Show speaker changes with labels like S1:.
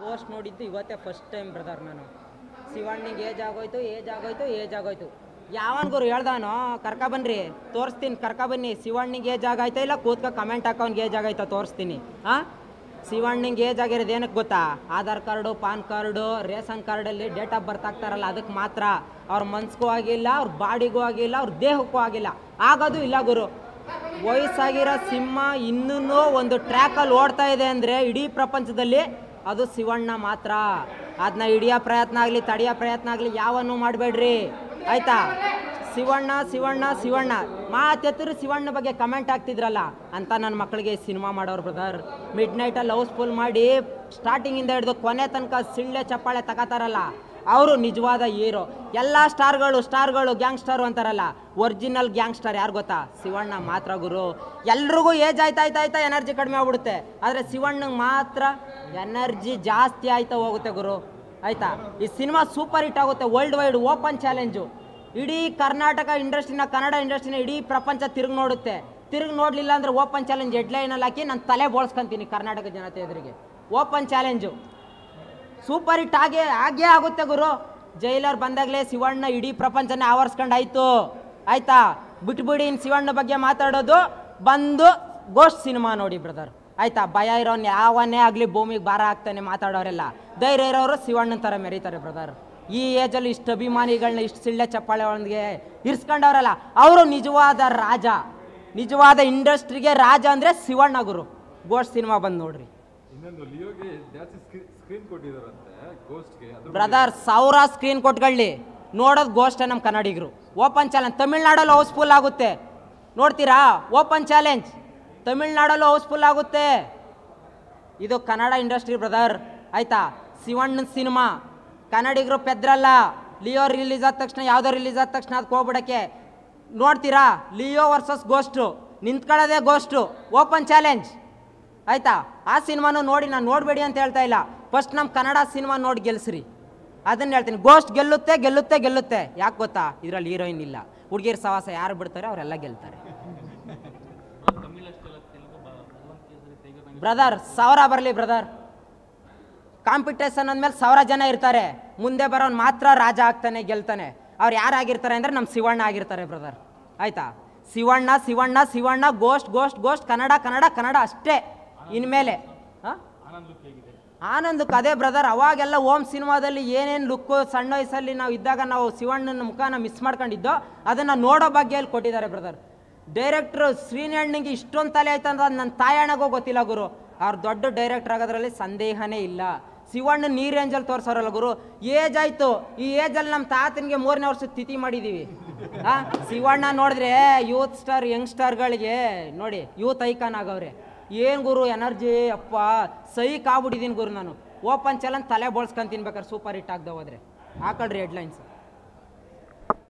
S1: post ನೋಡಿದ್ದು ಇವತ್ತೇ first time brother ನಾನು ಶಿವಣ್ಣಿಗೆ ಏಜ್ ಆಗೋಯ್ತು ಏಜ್ ಆಗೋಯ್ತು ಏಜ್ ಆಗೋಯ್ತು ಯಾವನ್ ಗುರು ಹೇಳ್ದಾನೋ ಕರ್ಕ ಬನ್ರಿ ತೋರಿಸ್ತೀನಿ ಕರ್ಕ ಬನ್ನಿ ಶಿವಣ್ಣಿಗೆ ಏಜ್ ಆಗೈತಾ ಇಲ್ಲ ಕೂತ್ಕ ಕಮೆಂಟ್ ಹಾಕೋನ್ಗೆ ಏಜ್ ಆಗೈತಾ ತೋರಿಸ್ತೀನಿ ಹಾಂ ಶಿವಣ್ಣಿಗೆ ಏಜ್ ಆಗಿರೋದು ಏನಕ್ಕೆ ಗೊತ್ತಾ Aadhaar card PAN card ration ಕಾರ್ಡಲ್ಲಿ ಡೇಟ್ ಆಫ್ ಬರ್ತ್ ಆಗ್ತಾರಲ್ಲ ಅದಕ್ಕೆ ಮಾತ್ರ ಅವ್ರ ಮನ್ಸಿಗೂ ಆಗಿಲ್ಲ ಅವ್ರ ಬಾಡಿಗೂ ಆಗಿಲ್ಲ ಅವ್ರ ದೇಹಕ್ಕೂ ಆಗಿಲ್ಲ ಆಗೋದು ಇಲ್ಲ ಗುರು ವಯಸ್ಸಾಗಿರೋ ಸಿಂಹ ಇನ್ನೂ ಒಂದು ಟ್ರ್ಯಾಕಲ್ಲಿ ಓಡ್ತಾ ಇದೆ ಅಂದರೆ ಇಡೀ ಪ್ರಪಂಚದಲ್ಲಿ ಅದು ಶಿವಣ್ಣ ಮಾತ್ರ ಅದನ್ನ ಹಿಡಿಯೋ ಪ್ರಯತ್ನ ಆಗಲಿ ತಡೆಯೋ ಪ್ರಯತ್ನ ಆಗಲಿ ಯಾವನ್ನು ಮಾಡಬೇಡ್ರಿ ಆಯ್ತಾ ಶಿವಣ್ಣ ಶಿವಣ್ಣ ಶಿವಣ್ಣ ಮಾತೆತ್ತರು ಶಿವಣ್ಣ ಬಗ್ಗೆ ಕಮೆಂಟ್ ಆಗ್ತಿದ್ರಲ್ಲ ಅಂತ ನನ್ನ ಮಕ್ಕಳಿಗೆ ಸಿನಿಮಾ ಮಾಡೋರು ಬ್ರದರ್ ಮಿಡ್ ನೈಟಲ್ಲಿ ಹೌಸ್ಫುಲ್ ಮಾಡಿ ಸ್ಟಾರ್ಟಿಂಗಿಂದ ಹಿಡಿದು ಕೊನೆ ತನಕ ಸಿಳ್ಳೆ ಚಪ್ಪಾಳೆ ತಗೋತಾರಲ್ಲ ಅವರು ನಿಜವಾದ ಹೀರೋ ಎಲ್ಲ ಸ್ಟಾರ್ಗಳು ಸ್ಟಾರ್ಗಳು ಗ್ಯಾಂಗ್ಸ್ಟರು ಅಂತಾರಲ್ಲ ಒರಿಜಿನಲ್ ಗ್ಯಾಂಗ್ಸ್ಟರ್ ಯಾರು ಗೊತ್ತಾ ಶಿವಣ್ಣ ಮಾತ್ರ ಗುರು ಎಲ್ರಿಗೂ ಏಜ್ ಆಯ್ತಾ ಆಯ್ತಾ ಆಯ್ತಾ ಎನರ್ಜಿ ಕಡಿಮೆ ಆಗ್ಬಿಡುತ್ತೆ ಆದರೆ ಶಿವಣ್ಣಂಗೆ ಮಾತ್ರ ಎನರ್ಜಿ ಜಾಸ್ತಿ ಆಯ್ತಾ ಹೋಗುತ್ತೆ ಗುರು ಆಯ್ತಾ ಈ ಸಿನಿಮಾ ಸೂಪರ್ ಹಿಟ್ ಆಗುತ್ತೆ ವರ್ಲ್ಡ್ ವೈಡ್ ಓಪನ್ ಚಾಲೆಂಜು ಇಡೀ ಕರ್ನಾಟಕ ಇಂಡಸ್ಟ್ರಿನ ಕನ್ನಡ ಇಂಡಸ್ಟ್ರಿನ ಇಡೀ ಪ್ರಪಂಚ ತಿರುಗಿ ನೋಡುತ್ತೆ ತಿರುಗಿ ನೋಡಲಿಲ್ಲ ಅಂದ್ರೆ ಓಪನ್ ಚಾಲೆಂಜ್ ಹೆಡ್ಲೈನಲ್ಲಿ ಹಾಕಿ ನಾನು ತಲೆ ಬೋಳ್ಸ್ಕೊಂತೀನಿ ಕರ್ನಾಟಕ ಜನತೆ ಎದುರಿಗೆ ಓಪನ್ ಚಾಲೆಂಜು ಸೂಪರ್ ಹಿಟ್ ಆಗೇ ಆಗೇ ಆಗುತ್ತೆ ಗುರು ಜೈಲರ್ ಬಂದಾಗಲೇ ಶಿವಣ್ಣ ಇಡೀ ಪ್ರಪಂಚನೇ ಆವರಿಸ್ಕೊಂಡು ಆಯ್ತು ಆಯ್ತಾ ಬಿಟ್ಬಿಡಿ ಇನ್ನು ಶಿವಣ್ಣ ಬಗ್ಗೆ ಮಾತಾಡೋದು ಬಂದು ಗೋಸ್ಟ್ ಸಿನಿಮಾ ನೋಡಿ ಬ್ರದರ್ ಆಯ್ತಾ ಭಯ ಇರೋನ್ ಯಾವನ್ನೇ ಆಗಲಿ ಭೂಮಿಗೆ ಭಾರ ಆಗ್ತಾನೆ ಮಾತಾಡೋರೆಲ್ಲ ಧೈರ್ಯ ಇರೋರು ಶಿವಣ್ಣನ ಥರ ಮೆರೀತಾರೆ ಬ್ರದರ್ ಈ ಏಜಲ್ಲಿ ಇಷ್ಟು ಅಭಿಮಾನಿಗಳನ್ನ ಇಷ್ಟು ಸಿಳ್ಳೆ ಚಪ್ಪಾಳೆ ಒಳಗೆ ಇರ್ಸ್ಕೊಂಡವ್ರಲ್ಲ ಅವರು ನಿಜವಾದ ರಾಜ ನಿಜವಾದ ಇಂಡಸ್ಟ್ರಿಗೆ ರಾಜ ಅಂದರೆ ಶಿವಣ್ಣ ಗುರು ಗೋಸ್ಟ್ ಸಿನಿಮಾ ಬಂದು ನೋಡ್ರಿ
S2: ಇನ್ನೊಂದು ಲಿಯೋಗೆ ಜಾಸ್ತಿ ಸ್ಕ್ರೀನ್ ಕೊಟ್ಟಿದಾರಂತೆ ಗೋಸ್ಟ್ಗೆ ಅದ್ರ
S1: ಬ್ರದರ್ ಸಾವಿರ ಸ್ಕ್ರೀನ್ ಕೊಟ್ಕೊಳ್ಳಿ ನೋಡೋದು ಗೋಷ್ಟೇ ನಮ್ಮ ಕನ್ನಡಿಗರು ಓಪನ್ ಚಾಲೆಂಜ್ ತಮಿಳ್ನಾಡಲ್ಲಿ ಹೌಸ್ಫುಲ್ ಆಗುತ್ತೆ ನೋಡ್ತೀರಾ ಓಪನ್ ಚಾಲೆಂಜ್ ತಮಿಳ್ನಾಡಲ್ಲೂ ಹೌಸ್ಫುಲ್ ಆಗುತ್ತೆ ಇದು ಕನ್ನಡ ಇಂಡಸ್ಟ್ರಿ ಬ್ರದರ್ ಆಯ್ತಾ ಶಿವಣ್ಣನ ಸಿನಿಮಾ ಕನ್ನಡಿಗರು ಪೆದ್ರಲ್ಲ ಲಿಯೋ ರಿಲೀಸ್ ಆದ ತಕ್ಷಣ ಯಾವುದೋ ರಿಲೀಸ್ ಆದ ತಕ್ಷಣ ಅದಕ್ಕೆ ಹೋಗ್ಬಿಡಕ್ಕೆ ನೋಡ್ತೀರಾ ಲಿಯೋ ವರ್ಸಸ್ ಗೋಸ್ಟು ನಿಂತ್ಕೊಳ್ಳೋದೇ ಗೋಸ್ಟು ಓಪನ್ ಚಾಲೆಂಜ್ ಆಯ್ತಾ ಆ ಸಿನಿಮಾನು ನೋಡಿ ನಾನು ನೋಡಬೇಡಿ ಅಂತ ಹೇಳ್ತಾ ಇಲ್ಲ ಫಸ್ಟ್ ನಮ್ಮ ಕನ್ನಡ ಸಿನಿಮಾ ನೋಡಿ ಗೆಲ್ಸ್ರಿ ಅದನ್ನ ಹೇಳ್ತೀನಿ ಗೋಸ್ಟ್ ಗೆಲ್ಲುತ್ತೆ ಗೆಲ್ಲುತ್ತೆ ಗೆಲ್ಲುತ್ತೆ ಯಾಕೆ ಗೊತ್ತಾ ಇದರಲ್ಲಿ ಹೀರೋಯಿನ್ ಇಲ್ಲ ಹುಡುಗಿರ್ ಸವಾಸ ಯಾರು ಬಿಡ್ತಾರೆ ಅವರೆಲ್ಲ ಗೆಲ್ತಾರೆ ಬ್ರದರ್ ಸಾವಿರ ಬರಲಿ ಬ್ರದರ್ ಕಾಂಪಿಟೇಷನ್ ಅಂದಮೇಲೆ ಸಾವಿರ ಜನ ಇರ್ತಾರೆ ಮುಂದೆ ಬರೋನ್ ಮಾತ್ರ ರಾಜ ಆಗ್ತಾನೆ ಗೆಲ್ತಾನೆ ಅವ್ರು ಯಾರಾಗಿರ್ತಾರೆ ಅಂದರೆ ನಮ್ಮ ಶಿವಣ್ಣ ಆಗಿರ್ತಾರೆ ಬ್ರದರ್ ಆಯ್ತಾ Shivanna Shivanna Shivanna Ghost Ghost Ghost Kannada Kannada Kannada ಅಷ್ಟೇ ಇನ್ಮೇಲೆ ಹಾಂ ಆನಂದಕ್ಕೆ ಅದೇ ಬ್ರದರ್ ಅವಾಗೆಲ್ಲ ಓಮ್ ಸಿನಿಮಾದಲ್ಲಿ ಏನೇನು ಲುಕ್ಕು ಸಣ್ಣ ವಯಸ್ಸಲ್ಲಿ ನಾವು ಇದ್ದಾಗ ನಾವು ಶಿವಣ್ಣನ ಮುಖನ ಮಿಸ್ ಮಾಡ್ಕೊಂಡಿದ್ದೋ ಅದನ್ನು ನೋಡೋ ಭಾಗ್ಯಲ್ಲಿ ಕೊಟ್ಟಿದ್ದಾರೆ ಬ್ರದರ್ ಡೈರೆಕ್ಟ್ರು ಶ್ರೀನಣ್ಣಗೆ ಇಷ್ಟೊಂದು ತಲೆ ಆಯ್ತು ಅಂತ ನನ್ನ ತಾಯಣ್ಣಗೂ ಗೊತ್ತಿಲ್ಲ ಗುರು ಅವ್ರು ದೊಡ್ಡ ಡೈರೆಕ್ಟರ್ ಆಗೋದ್ರಲ್ಲಿ ಸಂದೇಹನೇ ಇಲ್ಲ ಶಿವಣ್ಣ ನೀರ್ ರೇಂಜಲ್ಲಿ ತೋರ್ಸೋರಲ್ಲ ಗುರು ಏಜ್ ಆಯ್ತು ಈ ಏಜಲ್ಲಿ ನಮ್ಮ ತಾತನಿಗೆ ಮೂರನೇ ವರ್ಷದ ತಿಥಿ ಮಾಡಿದ್ದೀವಿ ಆ ಶಿವಣ್ಣ ನೋಡಿದ್ರೆ ಯೂತ್ ಸ್ಟಾರ್ ಯಂಗ್ ಸ್ಟಾರ್ಗಳಿಗೆ ನೋಡಿ ಯೂತ್ ಐಕಾನ್ ಆಗವ್ರೆ ಏನು ಗುರು ಎನರ್ಜಿ ಅಪ್ಪ ಸೈಕ್ ಆಗ್ಬಿಟ್ಟಿದ್ದೀನಿ ಗುರು ನಾನು ಓಪನ್ ಚಲನ್ ತಲೆ ಬೋಳ್ಸ್ಕೊಂತೀನಿ ಬೇಕಾದ್ರೆ ಸೂಪರ್ ಹಿಟ್ ಆಗ್ದ ಹೋದ್ರೆ ಹಾಕೊಳ್ರಿ ಹೆಡ್ಲೈನ್ಸ್